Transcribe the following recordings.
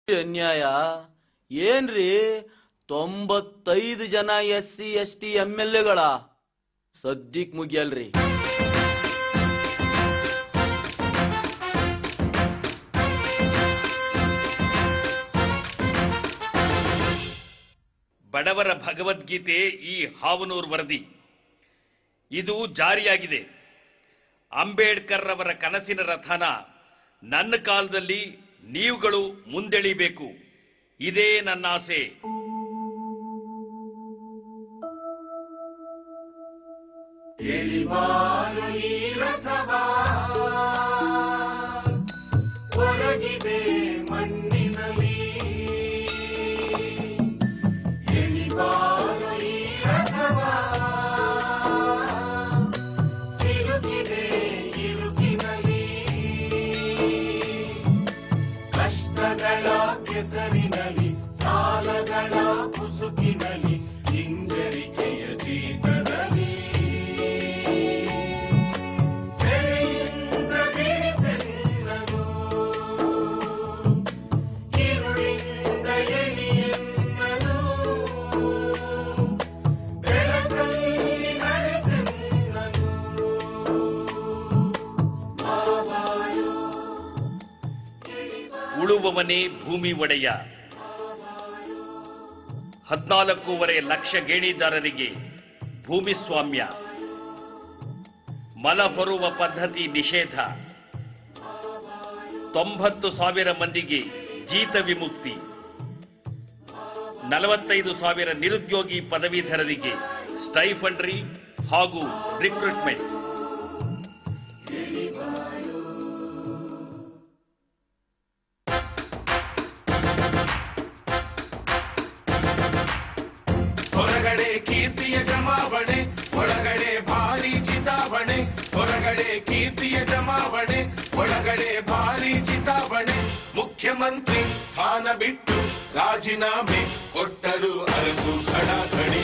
ಅನ್ಯಾಯ ಏನ್ರಿ ತೊಂಬತ್ತೈದು ಜನ S C S T M L ಎಗಳ ಸದ್ಯಕ್ ಮುಗಿಯಲ್ರಿ ಬಡವರ ಭಗವದ್ಗೀತೆ ಈ ಹಾವನೂರ್ ವರದಿ ಇದು ಜಾರಿಯಾಗಿದೆ ಅಂಬೇಡ್ಕರ್ ರವರ ಕನಸಿನ ರಥನ ನನ್ನ ಕಾಲದಲ್ಲಿ ನೀವುಗಳು ಮುಂದೆಳಿಬೇಕು ಇದೇ ನನ್ನ ಆಸೆ ಹೊರಗಿದೆ ಮಣ್ಣಿನಲ್ಲಿ ಎಳಿಬಾರು ಈ ರಥವ ಸಿಲುಕಿದೆ ಇರುಕಿನಲ್ಲಿ ಕಷ್ಟಗಳ ಕೆಸರಿನಲ್ಲಿ ಸಾಲಗಳ ಕುಸುಕಿನಲ್ಲಿ ಹಿಂಜರಿಕೆಯ ಜೀತದಲ್ಲಿ ಸೆರೆಯಿಂದ ಬಿಡಿಸೆನ್ನನು ഇരുളിಂದ ಎಳಿಯೆನ್ನನು ಬೆಳಕಲ್ಲಿ ನಡೆಸೆನ್ನನು ಬಾಬಾಯೋ ಉಳುವವನೇ ಭೂಮಿ ಒಡೆಯ ಹದ್ನಾಲ್ಕೂವರೆ ಲಕ್ಷ ಗೇಣಿದಾರರಿಗೆ ಭೂಮಿ ಸ್ವಾಮ್ಯ ಮಲ ಹೊರುವ ಪದ್ಧತಿ ನಿಷೇಧ ತೊಂಬತ್ತು ಸಾವಿರ ಮಂದಿಗೆ ಜೀತ ವಿಮುಕ್ತಿ ನಲವತ್ತೈದು ಸಾವಿರ ನಿರುದ್ಯೋಗಿ ಪದವೀಧರರಿಗೆ ಸ್ಟೈಫಂಡ್ರಿ ಹಾಗೂ ರಿಕ್ರೂಟ್ಮೆಂಟ್ ಹೊರಗಡೆ ಕೀರ್ತಿಯ ಜಮಾವಣೆ ಒಳಗಡೆ ಭಾರಿ ಚಿತಾವಣೆ ಹೊರಗಡೆ ಕೀರ್ತಿಯ ಜಮಾವಣೆ ಒಳಗಡೆ ಭಾರಿ ಚಿತಾವಣೆ ಮುಖ್ಯಮಂತ್ರಿ ಸ್ಥಾನ ಬಿಟ್ಟು ರಾಜೀನಾಮೆ ಕೊಟ್ಟರು ಅರಸು ಘಡಾಘಡಿ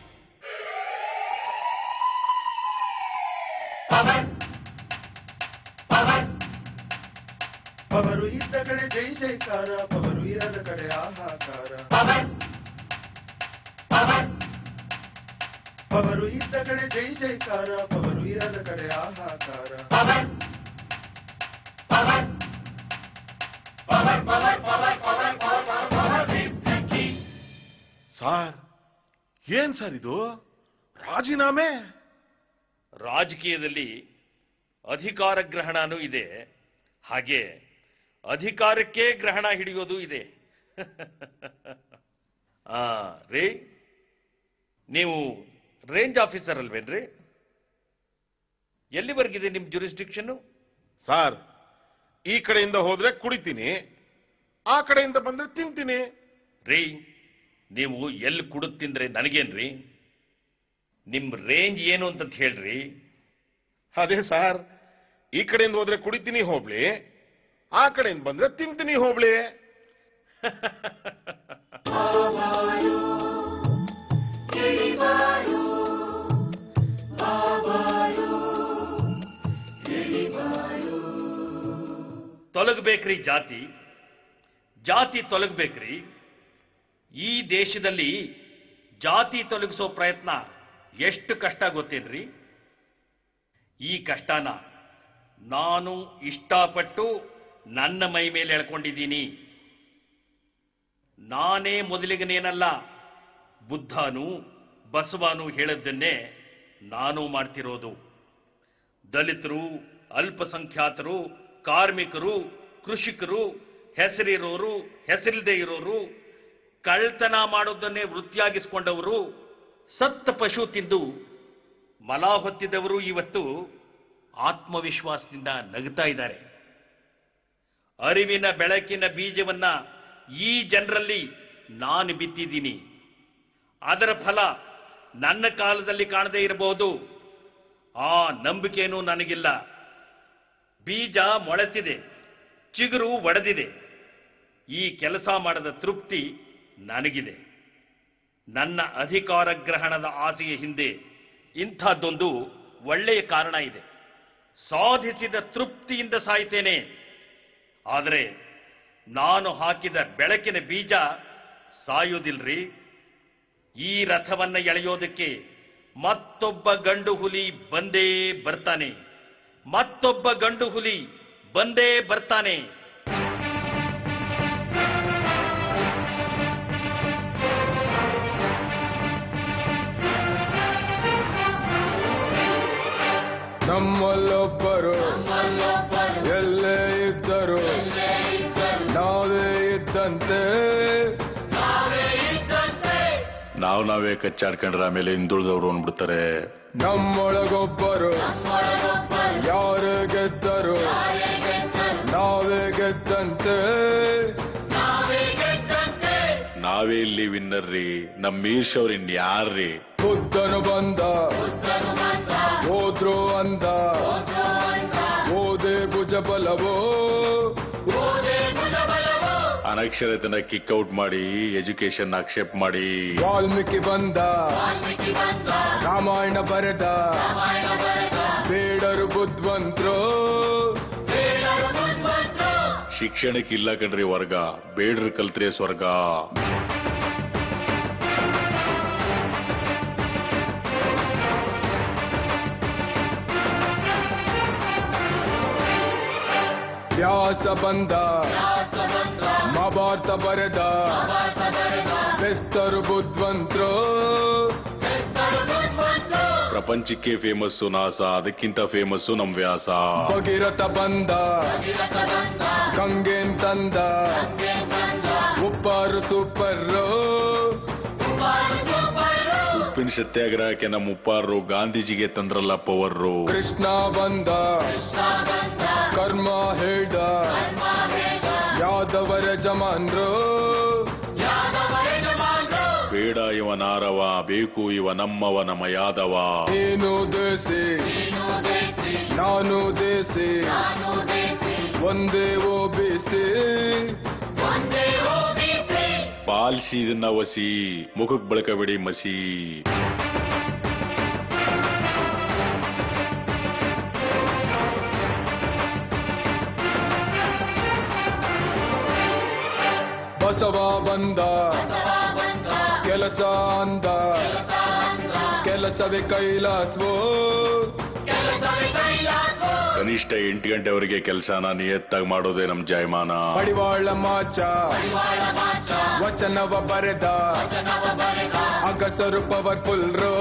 ಪವನ್ ಪವನ್ ಪವರು ಇದ್ದ ಕಡೆ ಜೈ ಜೈಕಾರ ಪವರು ಇರದ ಕಡೆ ಆಹಾಕಾರ ಪವನ್ ಪವನ್ ಪವರು ಇದ್ದ ಕಡೆ ಜೈ ಜೈಕಾರ ಪವರು ಇರದ ಕಡೆ ಆಹಾಕಾರ power power power power power power power power is the key. Sir ಏನ್ ಸರ್ ಇದು ರಾಜೀನಾಮೆ ರಾಜಕೀಯದಲ್ಲಿ ಅಧಿಕಾರ ಗ್ರಹಣನೂ ಇದೆ ಹಾಗೆ ಅಧಿಕಾರಕ್ಕೆ ಗ್ರಹಣ ಹಿಡಿಯೋದು ಇದೆ ಆ ರೇ ನೀವು ರೇಂಜ್ ಆಫೀಸರ್ ಅಲ್ವೇನ್ರಿ ಎಲ್ಲಿವರೆಗಿದೆ ನಿಮ್ ಜುರಿಸ್ಡಿಕ್ಷನ್ ಸಾರ್ ಈ ಕಡೆಯಿಂದ ಹೋದ್ರೆ ಕುಡಿತೀನಿ ಆ ಕಡೆಯಿಂದ ಬಂದ್ರೆ ತಿಂತೀನಿ ರೀ ನೀವು ಎಲ್ಲಿ ಕುಡಿದು ತಿಂದ್ರೆ ನನಗೇನ್ರಿ ನಿಮ್ ರೇಂಜ್ ಏನು ಅಂತ ಹೇಳ್ರಿ ಅದೇ ಸಾರ್ ಈ ಕಡೆಯಿಂದ ಹೋದ್ರೆ ಕುಡಿತೀನಿ ಹೋಬ್ಳಿ ಆ ಕಡೆಯಿಂದ ಬಂದ್ರೆ ತಿಂತೀನಿ ಹೋಬ್ಳಿ ತೊಲಗಬೇಕ್ರಿ ಜಾತಿ ಜಾತಿ ತೊಲಗಬೇಕ್ರಿ ಈ ದೇಶದಲ್ಲಿ ಜಾತಿ ತೊಲಗಿಸೋ ಪ್ರಯತ್ನ ಎಷ್ಟು ಕಷ್ಟ ಗೊತ್ತೇನ್ರಿ ಈ ಕಷ್ಟನ ನಾನು ಇಷ್ಟಪಟ್ಟು ನನ್ನ ಮೈ ಮೇಲೆ ಎಳ್ಕೊಂಡಿದ್ದೀನಿ ನಾನೇ ಮೊದಲಿಗನೇನಲ್ಲ ಬುದ್ಧನು ಬಸವನು ಹೇಳದ್ದನ್ನೇ ನಾನು ಮಾಡ್ತಿರೋದು ದಲಿತರು ಅಲ್ಪಸಂಖ್ಯಾತರು ಕಾರ್ಮಿಕರು ಕೃಷಿಕರು ಹೆಸರಿರೋರು ಹೆಸರಿಲ್ಲದೆ ಇರೋರು ಕಳ್ತನ ಮಾಡೋದನ್ನೇ ವೃತ್ತಿಯಾಗಿಸಿಕೊಂಡವರು ಸತ್ತ ಪಶು ತಿಂದು ಮಲ ಹೊತ್ತಿದವರು ಇವತ್ತು ಆತ್ಮವಿಶ್ವಾಸದಿಂದ ನಗ್ತಾ ಇದ್ದಾರೆ ಅರಿವಿನ ಬೆಳಕಿನ ಬೀಜವನ್ನ ಈ ಜನರಲ್ಲಿ ನಾನು ಬಿತ್ತಿದ್ದೀನಿ ಅದರ ಫಲ ನನ್ನ ಕಾಲದಲ್ಲಿ ಕಾಣದೇ ಇರಬಹುದು ಆ ನಂಬಿಕೆನೂ ನನಗಿಲ್ಲ ಬೀಜ ಮೊಳೆತಿದೆ ಚಿಗುರು ಒಡೆದಿದೆ ಈ ಕೆಲಸ ಮಾಡದ ತೃಪ್ತಿ ನನಗಿದೆ ನನ್ನ ಅಧಿಕಾರ ಗ್ರಹಣದ ಆಸೆಯ ಹಿಂದೆ ಇಂಥದ್ದೊಂದು ಒಳ್ಳೆಯ ಕಾರಣ ಇದೆ ಸಾಧಿಸಿದ ತೃಪ್ತಿಯಿಂದ ಸಾಯ್ತೇನೆ ಆದರೆ ನಾನು ಹಾಕಿದ ಬೆಳಕಿನ ಬೀಜ ಸಾಯುವುದಿಲ್ರಿ ಈ ರಥವನ್ನ ಎಳೆಯೋದಕ್ಕೆ ಮತ್ತೊಬ್ಬ ಗಂಡು ಹುಲಿ ಬಂದೇ ಬರ್ತಾನೆ ಮತ್ತೊಬ್ಬ ಗಂಡು ಹುಲಿ ಬಂದೇ ಬರ್ತಾನೆ ನಮ್ಮಲ್ಲೊಬ್ಬರು ಎಲ್ಲೇ ಇದ್ದರು ನಾವೇ ಇದ್ದಂತೆ ನಾವ್ ನಾವೇ ಕಚ್ಚಾಡ್ಕೊಂಡ್ರೆ ಆಮೇಲೆ ಹಿಂದುಳಿದವ್ರು ಅಂದ್ಬಿಡ್ತಾರೆ ನಮ್ಮೊಳಗೊಬ್ಬರು ಯಾರು ಗೆದ್ದರು ನಾವೇ ಗೆದ್ದಂತೆ ನಾವೇ ಇಲ್ಲಿ ವಿನ್ನರ್ರಿ ನಮ್ ಈರ್ಷವ್ರು ಇನ್ಯಾರ್ರಿ ಬುದ್ಧನು ಬಂದ ಹೋದ್ರು ಅಂದ ಓದೆ ಭುಜ ಬಲವೋ ಅನಕ್ಷರತೆನ ಕಿಕ್ ಔಟ್ ಮಾಡಿ ಎಜುಕೇಶನ್ ಆಕ್ಷೇಪ್ ಮಾಡಿ ವಾಲ್ಮೀಕಿ ಬಂದ ರಾಮಾಯಣ ಬರೆದ ಬೇಡರು ಬುದ್ಧವಂತರು ಶಿಕ್ಷಣಕ್ಕಿಲ್ಲ ಕಣ್ರಿ ವರ್ಗ ಬೇಡ್ರ ಕಲ್ತ್ರೆ ಸ್ವರ್ಗ ವ್ಯಾಸ ಬಂದ ಮಹಾಭಾರತ ಬರೆದ ಬೆಸ್ತರು ಬುದ್ಧವಂತರು ಪ್ರಪಂಚಕ್ಕೆ ಫೇಮಸ್ಸು ನಾಸ ಅದಕ್ಕಿಂತ ಫೇಮಸ್ಸು ನಮ್ ವ್ಯಾಸ ಭಗೀರಥ ಬಂದ ಗಂಗೇನ್ ತಂದ ಉಪ್ಪಾರು ಸೂಪರ್ರು ಉಪ್ಪಿನ ಸತ್ಯಾಗ್ರಹಕ್ಕೆ ನಮ್ಮ ಉಪ್ಪಾರರು ಗಾಂಧೀಜಿಗೆ ತಂದ್ರಲ್ಲ ಪವರ್ರು ಕೃಷ್ಣ ಬಂದ ಕರ್ಮ ಹೇಳ್ದ ಯಾದವರ ಜಮಾನ್ರು ಬೇಡ ಇವ ನಾರವ ಬೇಕು ಇವ ನಮ್ಮವ ನಮ್ಮ ಯಾದವ ನೀನು ದೇಸಿ ನಾನು ದೇಸಿ ಒಂದೇ ಓಬಿಸಿ ಪಾಲ್ಸಿ ಇದನ್ನ ವಸಿ ಮುಖಕ್ ಬಳಕಬೇಡಿ ಮಸಿ ಬಸವ ಬಂದ ಕೆಲಸ ಅಂದ ಕೆಲಸವೇ ಕೈಲಾಸವೋ ಕನಿಷ್ಠ ಎಂಟು ಗಂಟೆವರೆಗೆ ಕೆಲಸನ ನಿಯತ್ತಾಗಿ ಮಾಡೋದೇ ನಮ್ ಜಾಯಮಾನ ಮಡಿವಾಳ ಮಾಚ ವಚನವ ಬರೆದ ಅಗಸರು ಪವರ್ಫುಲ್ರು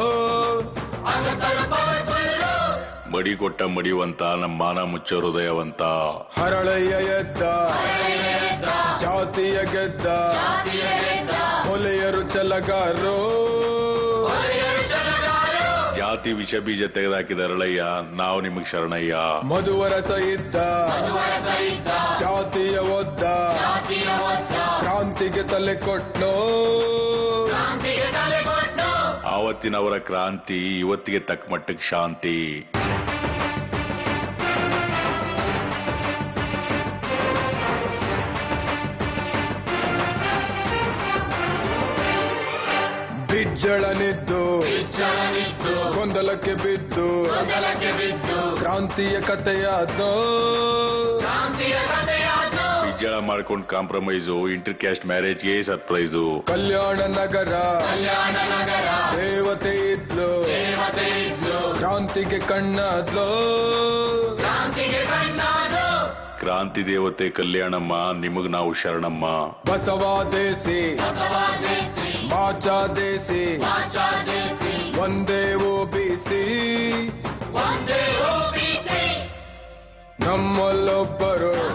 ಮಡಿ ಕೊಟ್ಟ ಮಡಿವಂತ ನಮ್ಮ ಮಾನ ಮುಚ್ಚ ಹೃದಯವಂತ ಹರಳಯ್ಯ ಎದ್ದ ಜಾತಿಯ ಗೆದ್ದ ಹೊಲೆಯರು ಚಲಗಾರರು ಜಾತಿ ವಿಷ ಬೀಜ ತೆಗೆದಾಕಿದ ಅರಳಯ್ಯ ನಾವು ನಿಮಗ್ ಶರಣಯ್ಯ ಮಧುವರಸ ಇದ್ದ ಜಾತಿಯ ಒದ್ದ ಕ್ರಾಂತಿಗೆ ತಲೆ ಕೊಟ್ನೋ ಆವತ್ತಿನವರ ಕ್ರಾಂತಿ ಇವತ್ತಿಗೆ ತಕ್ಕ ಮಟ್ಟಕ್ಕೆ ಶಾಂತಿ ಬಿಜ್ಜಳನಿದ್ದು ಗೊಂದಲಕ್ಕೆ ಬಿದ್ದು ಕ್ರಾಂತಿಯ ಕಥೆಯಾದ್ನೋ ಬಿಜ್ಜಳ ಮಾಡ್ಕೊಂಡು ಕಾಂಪ್ರಮೈಸು ಇಂಟರ್ ಕ್ಯಾಸ್ಟ್ ಮ್ಯಾರೇಜ್ಗೆ ಸರ್ಪ್ರೈಸು ಕಲ್ಯಾಣ ನಗರ ದೇವತೆ ಇದ್ಲು ಕ್ರಾಂತಿಗೆ ಕಣ್ಣಾದ್ಲು ಕ್ರಾಂತಿ ದೇವತೆ ಕಲ್ಯಾಣಮ್ಮ ನಿಮಗ್ ನಾವು ಶರಣಮ್ಮ ಬಸವ ದೇಸಿ ಮಾಚಾ ದೇಸಿ ಒಂದೇ ಓಬಿಸಿ ನಮ್ಮಲ್ಲೊಬ್ಬರು